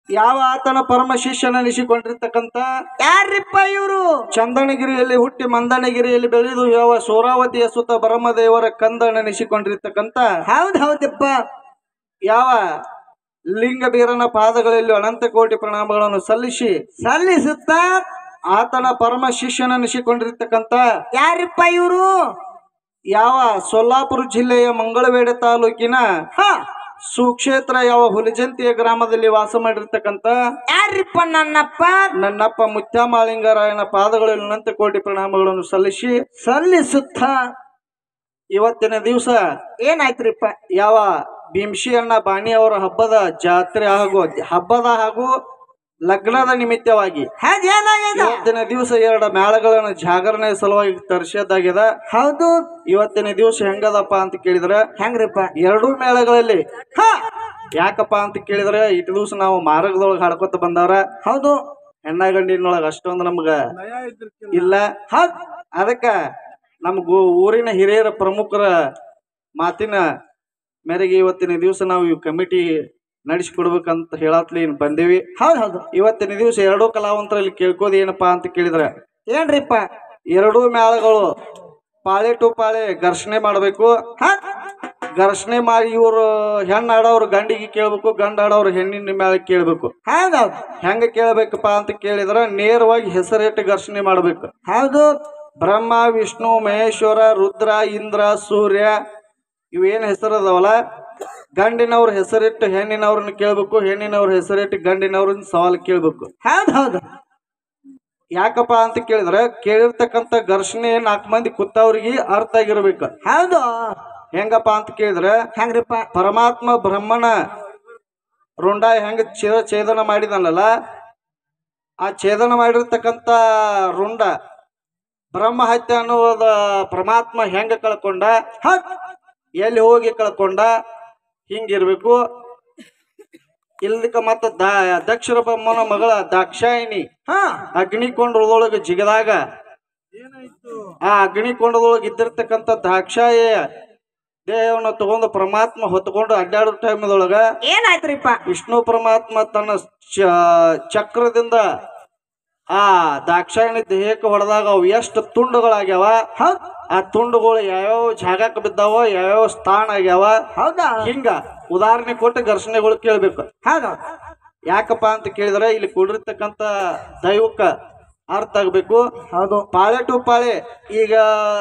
ಯಾವ ಆತನ ಪರಮ ಶಿಷ್ಯನೆನಿಸಿಕೊಂಡಿರ್ತಕ್ಕಂಥ ಯಾರಿಪ್ಪ ಇವರು ಚಂದನಗಿರಿಯಲ್ಲಿ ಹುಟ್ಟಿ ಮಂದನಗಿರಿಯಲ್ಲಿ ಬೆಳೆದು ಯಾವ ಸೂರಾವತಿಯ ಸುತ್ತ ಬ್ರಹ್ಮದೇವರ ಕಂದನೆನಿಸಿಕೊಂಡಿರ್ತಕ್ಕಂಥ ಹೌದ್ ಹೌದಪ್ಪ ಯಾವ ಲಿಂಗ ಬೀರನ ಪಾದಗಳಲ್ಲಿ ಅನಂತ ಕೋಟಿ ಪ್ರಣಾಮಗಳನ್ನು ಸಲ್ಲಿಸಿ ಸಲ್ಲಿಸುತ್ತ ಆತನ ಪರಮ ಶಿಷ್ಯನೆನಿಸಿಕೊಂಡಿರ್ತಕ್ಕಂಥ ಯಾರಿಪ್ಪ ಇವರು ಯಾವ ಸೊಲ್ಲಾಪುರ ಜಿಲ್ಲೆಯ ಮಂಗಳವೇಡ ತಾಲೂಕಿನ ಹ ಸುಕ್ಷೇತ್ರ ಯಾವ ಹುಲಿಜಂತಿಯ ಗ್ರಾಮದಲ್ಲಿ ವಾಸ ಮಾಡಿರ್ತಕ್ಕಂಥ ಯಾರಿಪ್ಪ ನನ್ನಪ್ಪ ನನ್ನಪ್ಪ ಮುತ್ಯಾಮಾಳಿಂಗರಾಯನ ಪಾದಗಳಲ್ಲಿ ಅನಂತ ಕೋಟಿ ಪ್ರಣಾಮಗಳನ್ನು ಸಲ್ಲಿಸಿ ಸಲ್ಲಿಸುತ್ತ ಇವತ್ತಿನ ದಿವಸ ಏನಾಯ್ತ್ರಿಪ್ಪ ಯಾವ ಭೀಮ್ಶಿ ಅಣ್ಣ ಬಾಣಿ ಅವರ ಹಬ್ಬದ ಜಾತ್ರೆ ಹಾಗೂ ಹಬ್ಬದ ಹಾಗೂ ಲಗ್ನದ ನಿಮಿತ್ತವಾಗಿ ಹೌದ್ ಏನಾಗ್ಯದ ಇವತ್ತಿನ ದಿವಸ ಎರಡು ಮೇಳಗಳನ್ನು ಜಾಗರಣೆ ಸಲುವಾಗಿ ತರಿಸೋದಾಗಿದೆ ಹೌದು ಇವತ್ತಿನ ದಿವಸ ಹೆಂಗದಪ್ಪ ಅಂತ ಕೇಳಿದ್ರೆ ಹೆಂಗ್ರಿಪ್ಪ ಎರಡೂ ಮೇಳಗಳಲ್ಲಿ ಹ ಯಾಕಪ್ಪ ಅಂತ ಕೇಳಿದ್ರೆ ಇಟ್ಟು ದಿವಸ ನಾವು ಮಾರ್ಗದೊಳಗೆ ಹಾಡ್ಕೊತ ಬಂದವ್ರ ಹೌದು ಹೆಣ್ಣ ಗಂಡಿನೊಳಗ ಅಷ್ಟೊಂದು ನಮ್ಗ ಇಲ್ಲ ಹೌದ್ ಅದಕ್ಕ ನಮ್ಗ ಊರಿನ ಹಿರಿಯರ ಪ್ರಮುಖರ ಮಾತಿನ ಮೇರೆಗೆ ಇವತ್ತಿನ ದಿವಸ ನಾವು ಈ ಕಮಿಟಿ ನಡೆಸಿಕೊಡ್ಬೇಕಂತ ಹೇಳತ್ಲಿ ಬಂದೇವಿ ಹೌದ್ ಹೌದು ಇವತ್ತಿನ ದಿವಸ ಎರಡೂ ಕಲಾವಂತರಲ್ಲಿ ಕೇಳ್ಕೋದು ಏನಪ್ಪಾ ಅಂತ ಕೇಳಿದ್ರೆ ಏನ್ರಿಪ್ಪ ಎರಡೂ ಮೇಳಗಳು ಪಾಳೆ ಟು ಪಾಳೆ ಘರ್ಷಣೆ ಮಾಡಬೇಕು ಹ ಘರ್ಷಣೆ ಮಾಡಿ ಇವರು ಹೆಣ್ಣು ಆಡೋರು ಗಂಡಿಗೆ ಕೇಳ್ಬೇಕು ಗಂಡ ಆಡೋರು ಹೆಣ್ಣಿನ ಮೇಳ ಕೇಳ್ಬೇಕು ಹೌದ್ ಹೌದು ಹೆಂಗ ಕೇಳ್ಬೇಕಪ್ಪ ಅಂತ ಕೇಳಿದ್ರೆ ನೇರವಾಗಿ ಹೆಸರಿಟ್ಟು ಘರ್ಷಣೆ ಮಾಡಬೇಕು ಹೌದು ಬ್ರಹ್ಮ ವಿಷ್ಣು ಮಹೇಶ್ವರ ರುದ್ರ ಇಂದ್ರ ಸೂರ್ಯ ಇವೇನು ಹೆಸರು ಅದಾವಲ್ಲ ಗಂಡಿನವ್ರ ಹೆಸರಿಟ್ಟು ಹೆಣ್ಣಿನವ್ರನ್ನ ಕೇಳ್ಬೇಕು ಹೆಣ್ಣಿನವ್ರ ಹೆಸರಿಟ್ಟು ಗಂಡಿನವ್ರನ್ನ ಸವಾಲು ಕೇಳ್ಬೇಕು ಹೌದ್ ಹೌದು ಯಾಕಪ್ಪ ಅಂತ ಕೇಳಿದ್ರೆ ಕೇಳಿರ್ತಕ್ಕಂಥ ಘರ್ಷಣೆ ನಾಲ್ಕು ಮಂದಿ ಕುತ್ತವ್ರಿಗೆ ಅರ್ಥ ಆಗಿರ್ಬೇಕು ಹೌದು ಹೆಂಗಪ್ಪ ಅಂತ ಕೇಳಿದ್ರೆ ಹೆಂಗ್ರಿಪ್ಪ ಪರಮಾತ್ಮ ಬ್ರಹ್ಮನ ರುಂಡ ಹೆಂಗ ಛೇದ ಛೇದನ ಮಾಡಿದನಲ್ಲ ಆ ಛೇದನ ಮಾಡಿರ್ತಕ್ಕಂಥ ರುಂಡ ಬ್ರಹ್ಮ ಹತ್ಯೆ ಅನ್ನೋದ ಪರಮಾತ್ಮ ಹೆಂಗ ಕಳ್ಕೊಂಡ ಹೌದ್ ಎಲ್ಲಿ ಹೋಗಿ ಕಳ್ಕೊಂಡ ಹಿಂಗಿರ್ಬೇಕು ಇಲ್ದಕ್ಕ ಮತ್ತ ದ ದಕ್ಷಿಣ ಬ್ರಹ್ಮನ ಮಗಳ ದಾಕ್ಷಾಯಿನಿ ಹ ಅಗ್ನಿಕೊಂಡದೊಳಗೆ ಜಿಗದಾಗ ಆ ಅಗ್ನಿಕೊಂಡದೊಳಗೆ ಇದ್ದಿರ್ತಕ್ಕಂಥ ದಾಕ್ಷಾಯ ದೇಹವನ್ನು ತಗೊಂಡು ಪರಮಾತ್ಮ ಹೊತ್ಕೊಂಡು ಅಡ್ಡಾಡೋ ಟೈಮ್ದೊಳಗ ಏನಾಯ್ತ್ರಿಪ್ಪ ವಿಷ್ಣು ಪರಮಾತ್ಮ ತನ್ನ ಚ- ಚಕ್ರದಿಂದ ಆ ದಾಕ್ಷಾಯಣಿ ದೇಹಕ್ಕೆ ಹೊಡೆದಾಗ ಅವು ಎಷ್ಟು ತುಂಡುಗಳಾಗ್ಯಾವ ಹೌದ್ ಆ ತುಂಡುಗಳು ಯಾವ್ಯಾವ ಜಾಗಕ್ಕೆ ಬಿದ್ದಾವ ಯಾವ್ಯಾವ ಸ್ಥಾನ ಆಗ್ಯಾವ ಹೌದಾ ಹಿಂಗ ಉದಾಹರಣೆ ಕೊಟ್ಟು ಘರ್ಷಣೆಗಳು ಕೇಳ್ಬೇಕು ಹೌದು ಯಾಕಪ್ಪ ಅಂತ ಕೇಳಿದ್ರೆ ಇಲ್ಲಿ ಕೂಡಿರ್ತಕ್ಕಂಥ ದೈವಕ್ಕ ಅರ್ಥ ಆಗ್ಬೇಕು ಹೌದು ಪಾಳೆ ಟು ಪಾಳೆ ಈಗ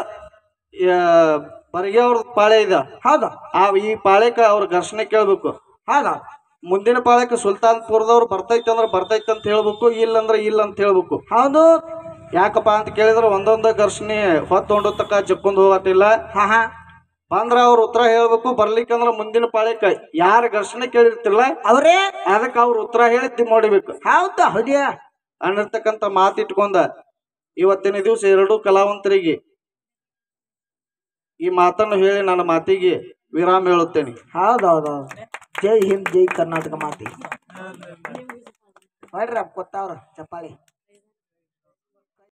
ಬರಿಗೆ ಅವ್ರದ್ದು ಪಾಳೆ ಇದೆ ಹೌದು ಆ ಈ ಪಾಳೆಕ ಅವ್ರ ಘರ್ಷಣೆ ಕೇಳ್ಬೇಕು ಹೌದು ಮುಂದಿನ ಪಾಳೆಕ ಸುಲ್ತಾನ್ಪುರದವ್ರು ಬರ್ತೈತೆ ಅಂದ್ರೆ ಬರ್ತೈತೆ ಅಂತ ಹೇಳ್ಬೇಕು ಇಲ್ಲ ಅಂದ್ರೆ ಇಲ್ಲ ಅಂತ ಹೇಳ್ಬೇಕು ಹೌದು ಯಾಕಪ್ಪ ಅಂತ ಕೇಳಿದ್ರೆ ಒಂದೊಂದು ಘರ್ಷಣೆ ಹೊತ್ತೊಂಡು ತಕ್ಕ ಜಕ್ಕೊಂಡ್ ಹೋಗತ್ತಿಲ್ಲ ಹಾ ಹಾ ಬಂದ್ರ ಅವ್ರ ಉತ್ತರ ಹೇಳ್ಬೇಕು ಬರ್ಲಿಕ್ಕಂದ್ರ ಮುಂದಿನ ಪಾಳೆಕ ಯಾರ ಘರ್ಷಣೆ ಕೇಳಿರ್ತಿಲ್ಲ ಅವರೇ ಅದಕ್ಕೆ ಅವ್ರ ಉತ್ತರ ಹೇಳಿ ನೋಡಿಬೇಕು ಹೌದು ಹೌದ್ಯಾ ಅನ್ನಿರ್ತಕ್ಕಂಥ ಮಾತಿಟ್ಕೊಂಡ ಇವತ್ತಿನ ದಿವಸ ಎರಡೂ ಕಲಾವಂತರಿಗೆ ಈ ಮಾತನ್ನು ಹೇಳಿ ನನ್ನ ಮಾತಿಗೆ ವಿರಾಮ ಹೇಳುತ್ತೇನೆ ಹೌದು ಹೌದು ಹೌದು ಜೈ ಹಿಂದ್ ಜೈ ಕರ್ನಾಟಕ ಮಾತಿ ಹೊಡ್ರಿ ಕೊತ್ತಾವ್ರ ಚಪ್ಪಾಳಿ